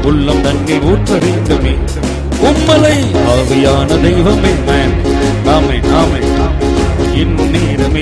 உள்ளம் தண்ணி ஊற்ற வேண்டுமே உம்மலை ஆவியான தெய்வமே நாமே நாமே இந்நேரமே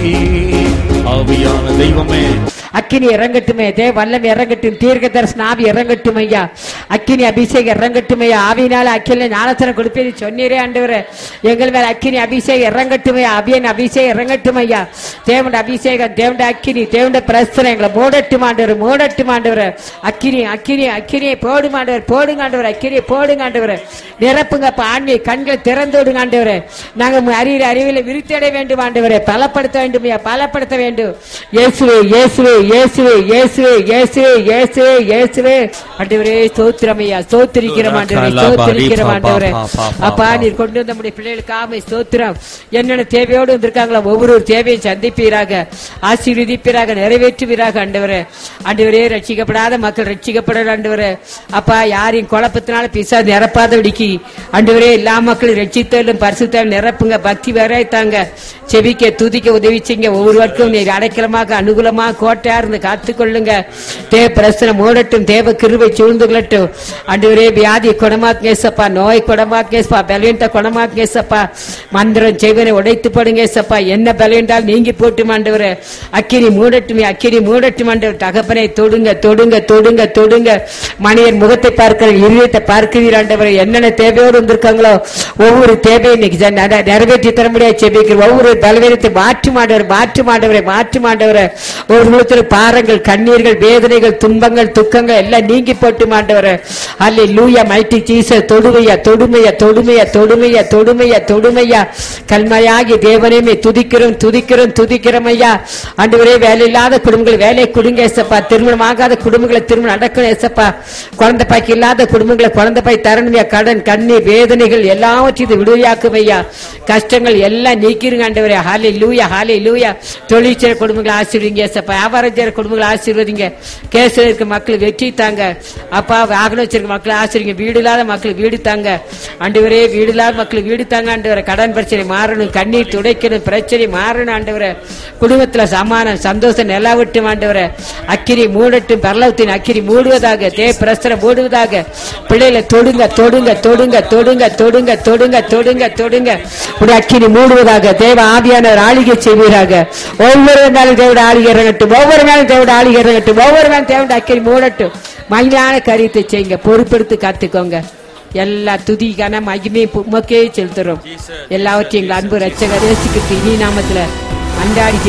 ஆவியான தெய்வமே அக்கினி இறங்கட்டுமே தே வல்லம் இறங்கட்டும் தீர்க்க தரிசன ஆவி இறங்கட்டும் ஐயா அக்கினி அபிஷேகம் இறங்கட்டும் ஐயா ஆவினால அக்கில ஞானத்தனம் கொடுப்பேன் சொன்னீரே ஆண்டவரே எங்கள் மேல அக்கினி அபிஷேகம் இறங்கட்டும் ஐயா அபியன் அபிஷேகம் இறங்கட்டும் ஐயா தேவண்ட அபிஷேகம் தேவண்ட அக்கினி தேவண்ட பிரஸ்தனம் எங்களை மூடட்டும் ஆண்டவர் மூடட்டும் ஆண்டவர் அக்கினி அக்கினி அக்கினியை போடும் ஆண்டவர் போடுங்க ஆண்டவர் அக்கினியை போடுங்க ஆண்டவர் நிரப்புங்க அப்ப ஆண்மை கண்களை திறந்து விடுங்க ஆண்டவர் நாங்க உங்க அறிவியல் அறிவியல விருத்தடைய வேண்டும் ஆண்டவரே பலப்படுத்த வேண்டும் ஐயா பலப்படுத்த வேண்டும் இயேசுவே இயேசுவே இயேசுவே இயேசுவே இயேசுவே இயேசுவே இயேசுவே ஆண்டவரே ஸ்தோத்திரம் ஐயா ஸ்தோத்திரிக்கிறோம் ஆண்டவரே ஸ்தோத்திரிக்கிறோம் ஆண்டவரே அப்பா நீர் கொண்டு வந்த நம்முடைய பிள்ளைகளுக்கு ஆமை ஸ்தோத்திரம் என்னென்ன தேவையோடு வந்திருக்காங்களோ ஒவ்வொரு தேவையும் சந்திப்பீராக ஆசீர்வதிப்பீராக நிறைவேற்றுவீராக ஆண்டவரே ஆண்டவரே ரட்சிக்கப்படாத மக்கள் ரட்சிக்கப்பட ஆண்டவரே அப்பா யாரையும் குழப்பத்தினால பிசா நிரப்பாத விடிக்கி ஆண்டவரே எல்லா மக்களும் ரட்சித்தாலும் பரிசுத்தாலும் நிரப்புங்க பக்தி வரைத்தாங்க செவிக்க துதிக்க உதவி செய்யுங்க ஒவ்வொருவருக்கும் நீர் அடைக்கலமாக அனுகூலமாக கோட்டையா இருந்து காத்துக்கொள்ளுங்க தேவ பிரசனை மூடட்டும் தேவ கிருவை சூழ்ந்து கொள்ளட்டும் ஆண்டவரே வியாதி குணமாக்கேசப்பா நோய் குணமாக்கேசப்பா பலவீனத்தை குணமாக்கேசப்பா மந்திரம் செய்வனை உடைத்து போடுங்க ஏசப்பா என்ன பலவீனால் நீங்கி போட்டும் ஆண்டவரே அக்கினி மூடட்டும் அக்கினி மூடட்டும் ஆண்டவர் தகப்பனை தொடுங்க தொடுங்க தொடுங்க தொடுங்க மனிதன் முகத்தை பார்க்கிற இருதயத்தை பார்க்கிறீர் ஆண்டவரை என்னென்ன தேவையோடு வந்திருக்காங்களோ ஒவ்வொரு தேவையும் இன்னைக்கு ஜன- நட- நிறைவேற்றி தர முடியாது செபிக்கிற ஒவ்வொரு பலவீனத்தை மாற்றி மாண்டவர் மாற்றி மாண்டவரை மாற்றி மாண்டவரை ஒரு முகத்தில் பாரங்கள் கண்ணீர்கள் வேதனைகள் துன்பங்கள் துக்கங்கள் எல்லாம் நீங்கி போட்டு மாண்டவரை அல்ல லூயா மைட்டி சீச தொடுமையா தொடுமையா தொடுமையா தொடுமையா தொடுமையா தொடுமையா கல்மையாகி தேவனையுமே துதிக்கிறோம் துதிக்கிறோம் துதிக்கிறோம் ஐயா ஆண்டவரே வேலை இல்லாத குடும்பங்கள் வேலை கொடுங்க ஏசப்பா திருமணம் ஆகாத குடும்பங்களை திருமணம் நடக்கணும் ஏசப்பா குழந்தை பாய்க்கு இல்லாத குடும்பங்களை குழந்தை பாய் தரணுமையா கடன் கண்ணீர் வேதனைகள் எல்லாவற்றையும் விடுதலையாக்கும் ஐயா கஷ்டங்கள் எல்லாம் நீக்கிருங்க ஆண்டவரே ஹாலே லூயா ஹாலே லூயா தொழில் செய்யற குடும்பங்களை ஆசீர்வதிங்க ஏசப்பா வியாபாரம் செய்யற குடும்பங்களை ஆசீர்வதிங்க கேஸ்ல இருக்க மக்கள் வெற்றி தாங்க அப்பா வாகனம் வச்சிருக்க மக்களை ஆசிரிங்க வீடு இல்லாத மக்கள் வீடு தாங்க ஆண்டவரே வீடு இல்லாத மக்கள் வீடு தாங்க ஆண்டவரே கடன் பிரச்சனை மாறணும் கண்ணீர் துடைக்கணும் பிரச்சனை மாறணும் ஆண்டவரே குடும்பத்துல சமானம் சந்தோஷம் நிலவட்டும் ஆண்டவரே அக்கிரி மூடட்டும் பரலவத்தின் அக்கிரி மூடுவதாக தே பிரஸ்தரம் மூடுவதாக பிள்ளைகளை தொடுங்க தொடுங்க தொடுங்க தொடுங்க தொடுங்க தொடுங்க தொடுங்க தொடுங்க உடைய அக்கினி மூடுவதாக தேவ ஆவியானவர் ஆளிகை செய்வீராக ஒவ்வொரு நாளும் தேவட ஆளிகை இறங்கட்டும் ஒவ்வொரு நாளும் தேவட ஆளிகை இறங்கட்டும் ஒவ்வொரு நாளும் தேவட அக்கினி மூடட்டும் மகிழான காரியத்தை செய்யுங்க பொறுப்பெடுத்து காத்துக்கோங்க எல்லா துதிக்கான மகிமை உமக்கே செலுத்துறோம் எல்லாவற்றையும் எங்கள் அன்பு ரட்சகர் இயேசு கிறிஸ்து இனி நாமத்துல அன்றாடி